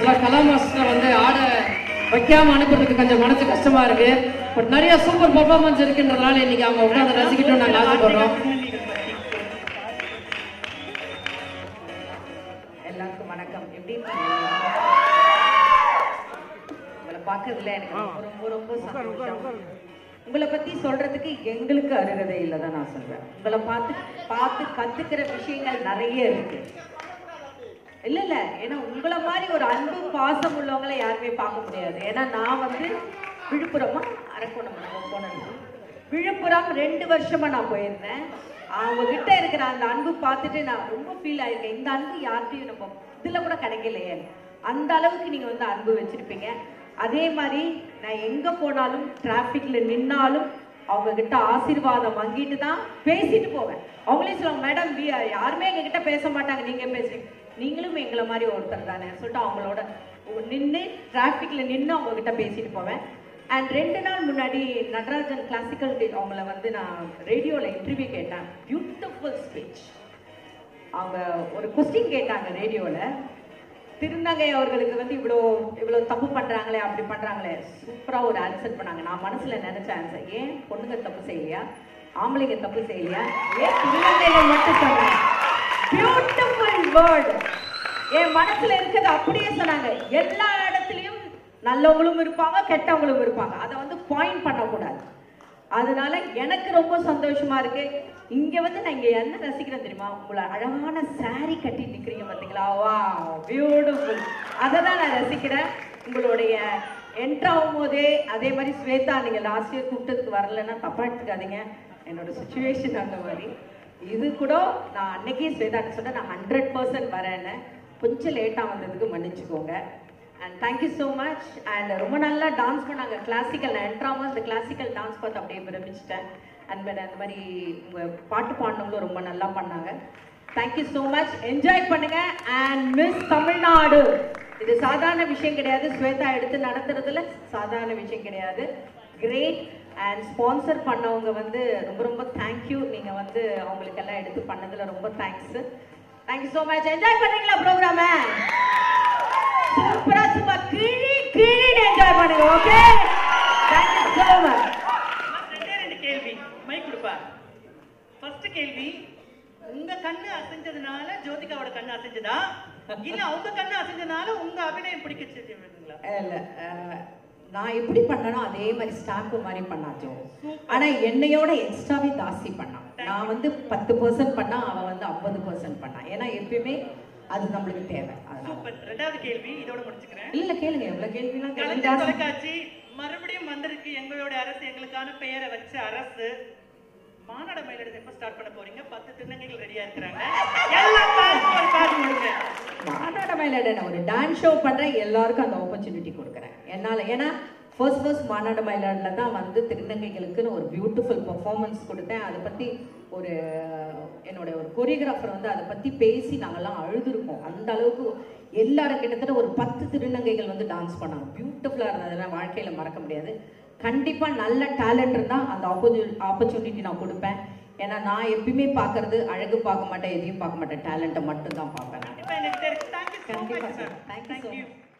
ஆக்சுவலாக கலா மாஸ்டரை வந்து ஆட வைக்காம அனுப்புறதுக்கு கொஞ்சம் மனசு கஷ்டமா இருக்கு பட் நிறைய சூப்பர் பர்ஃபார்மன்ஸ் இருக்குன்றதுனால இன்னைக்கு அவங்க உட்காந்து ரசிக்கட்டும் நாங்கள் ஆசைப்படுறோம் எல்லாருக்கும் வணக்கம் எப்படி இருக்கீங்க? உங்களை பார்க்கறதுல எனக்கு ரொம்ப ரொம்ப ரொம்ப சந்தோஷம் உங்களை பத்தி சொல்றதுக்கு எங்களுக்கு அருகதை இல்லை தான் நான் சொல்றேன் உங்களை பார்த்து பார்த்து கத்துக்கிற விஷயங்கள் நிறைய இருக்கு இல்ல இல்ல ஏன்னா உங்களை மாதிரி ஒரு அன்பு பாசம் உள்ளவங்களை யாருமே பார்க்க முடியாது ஏன்னா நான் வந்து விழுப்புரமா அரக்கோணம் நம்ம போனது விழுப்புரம் ரெண்டு வருஷமா நான் போயிருந்தேன் அவங்க கிட்ட இருக்கிற அந்த அன்பு பார்த்துட்டு நான் ரொம்ப ஃபீல் ஆயிருக்கேன் இந்த அன்பு யார்கிட்டயும் நம்ம இதுல கூட கிடைக்கலையே அந்த அளவுக்கு நீங்க வந்து அன்பு வச்சிருப்பீங்க அதே மாதிரி நான் எங்க போனாலும் டிராஃபிக்ல நின்னாலும் அவங்க கிட்ட ஆசீர்வாதம் வாங்கிட்டு தான் பேசிட்டு போவேன் அவங்களே சொல்லுவாங்க மேடம் யாருமே எங்க கிட்ட பேச மாட்டாங்க நீங்க பேசுறீங்க நீங்களும் எங்களை மாதிரி ஒருத்தர் தானே சொல்லிட்டு அவங்களோட நின்று டிராஃபிக்ல நின்று அவங்க கிட்ட பேசிட்டு போவேன் அண்ட் ரெண்டு நாள் முன்னாடி நடராஜன் கிளாசிக்கல் அவங்கள வந்து நான் ரேடியோவில் இன்டர்வியூ கேட்டேன் பியூட்டிஃபுல் ஸ்பீச் அவங்க ஒரு கொஸ்டின் கேட்டாங்க ரேடியோவில் திருநங்கை அவர்களுக்கு வந்து இவ்வளோ இவ்வளோ தப்பு பண்ணுறாங்களே அப்படி பண்ணுறாங்களே சூப்பராக ஒரு ஆன்சர் பண்ணாங்க நான் மனசில் நினச்ச ஆன்சர் ஏன் பொண்ணுங்க தப்பு செய்யலையா ஆம்பளைங்க தப்பு செய்யலையா ஏன் திருநங்கைகள் மட்டும் சொன்னாங்க பியூட்டிஃபுல் வேர்டு என் மனசுல இருக்கிறது அப்படியே சொன்னாங்க எல்லா இடத்துலயும் நல்லவங்களும் இருப்பாங்க கெட்டவங்களும் இருப்பாங்க அதை வந்து பாயிண்ட் பண்ணக்கூடாது அதனால எனக்கு ரொம்ப சந்தோஷமா இருக்கு இங்க வந்து நான் இங்க என்ன ரசிக்கிறேன் தெரியுமா உங்களை அழகான saree கட்டி நிக்கிறீங்க பாத்தீங்களா வா பியூட்டிஃபுல் அதை தான் நான் ரசிக்கிறேன் உங்களுடைய என்ட்ராகும் போதே அதே மாதிரி ஸ்வேதா நீங்க லாஸ்ட் இயர் கூப்பிட்டதுக்கு வரலன்னா தப்பா எடுத்துக்காதீங்க என்னோட சுச்சுவேஷன் அந்த மாதிரி இது கூட நான் அன்னைக்கே ஸ்வேதாட்ட சொன்னேன் நான் ஹண்ட்ரட் பர்சன்ட் வரேன்னு கொஞ்சம் லேட்டாக வந்ததுக்கு மன்னிச்சுக்கோங்க and thank you so much and ரொம்ப நல்லா டான்ஸ் பண்ணாங்க கிளாசிக்கல் நான் என்ட்ராமல் அந்த கிளாசிக்கல் டான்ஸ் பார்த்து அப்படியே பிரமிச்சிட்டேன் அண்ட் அந்த மாதிரி உங்கள் பாட்டு பாடினவங்களும் ரொம்ப நல்லா பண்ணாங்க தேங்க்யூ ஸோ மச் என்ஜாய் பண்ணுங்க அண்ட் மிஸ் தமிழ்நாடு இது சாதாரண விஷயம் கிடையாது ஸ்வேதா எடுத்து நடத்துறதுல சாதாரண விஷயம் கிடையாது கிரேட் அண்ட் ஸ்பான்சர் பண்ணவங்க வந்து ரொம்ப ரொம்ப தேங்க்யூ நீங்கள் வந்து அவங்களுக்கெல்லாம் எடுத்து பண்ணதுல ரொம்ப thanks thank you so much enjoy பண்ணுறீங்களா ப்ரோக்ராம சூப்பரா சும்மா கிழி கிழின்னு என்ஜாய் பண்ணுங்க ஓகே தேங்க்யூ ஸோ மச் ரெண்டே ரெண்டு கேள்வி மைக் கொடுப்பா ஃபர்ஸ்ட் கேள்வி உங்க கண்ணு அசைஞ்சதுனால ஜோதிகாவோட கண்ணு அசைஞ்சதா இல்ல அவங்க கண்ணு அசைஞ்சதுனால உங்க அபிநயம் பிடிக்கச்சுங்களா இல்ல அஹ், நான் எப்படி பண்ணனோ அதே மாதிரி ஸ்டாம்ப் மாதிரி பண்ணாச்சோ ஆனா என்னையோட எக்ஸ்ட்ராவே ஜாஸ்தி பண்ணான் நான் வந்து பத்து பர்சன்ட் பண்ணா அவன் வந்து ஐம்பது பர்சன்ட் பண்ணான் ஏன்னா எப்பயுமே அது நம்மளுக்கு தேவை அதனால சூப்பர் ரெண்டாவது கேள்வி இதோட முடிச்சுக்கிறேன் இல்ல இல்ல கேளுங்க எவ்வளவு கேள்விலாம் கேளுங்க கலைஞர் ஜாஸ்தி. தொலைக்காட்சி மறுபடியும் வந்திருக்கு எங்களுடைய அரசு எங்களுக்கான பெயரை வச்ச அரசு மாநாட மயிலிடத்தை எப்ப ஸ்டார்ட் பண்ண போறீங்க பத்து திருநங்கைகள் ரெடியா இருக்கிறாங்க எல்லா பாருங்க ஒரு பாரு கொடுங்க மாநாட மயிலாட நான் ஒரு டான்ஸ் ஷோ பண்றேன் எல்லாருக்கும் அந்த ஆப்பர்ச்சுனிட்டி கொடுக்குறேன் என்னால ஏன்னா ஃபர்ஸ்ட் ஃபர்ஸ்ட் மாநாட மயிலாடில் தான் வந்து திருநங்கைகளுக்குன்னு ஒரு பியூட்டிஃபுல் பெர்ஃபார்மன்ஸ் கொடுத்தேன் அதை பத்தி ஒரு என்னோட ஒரு கொரியோகிராஃபர் வந்து அதை பத்தி பேசி நாங்கெல்லாம் அழுதுருக்கோம் அந்த அளவுக்கு எல்லாரும் கிட்டத்தட்ட ஒரு பத்து திருநங்கைகள் வந்து டான்ஸ் பண்ணாங்க பியூட்டிஃபுல்லாக இருந்ததெல்லாம் வாழ்க்கையில மறக்க முடியாது கண்டிப்பா நல்ல டேலண்ட் இருந்தா அந்த ஆப்பர்ச்சுனிட்டி நான் கொடுப்பேன் ஏன்னா நான் எப்பயுமே பார்க்கறது அழகு பார்க்க மாட்டேன் எதையும் பார்க்க மாட்டேன் டேலண்ட்டை மட்டும் தான் பார்ப்பேன் நான் இப்ப எனக்கு தேங்க்யூ ஸோ கண்டிப்பா much sir thank you so thank you much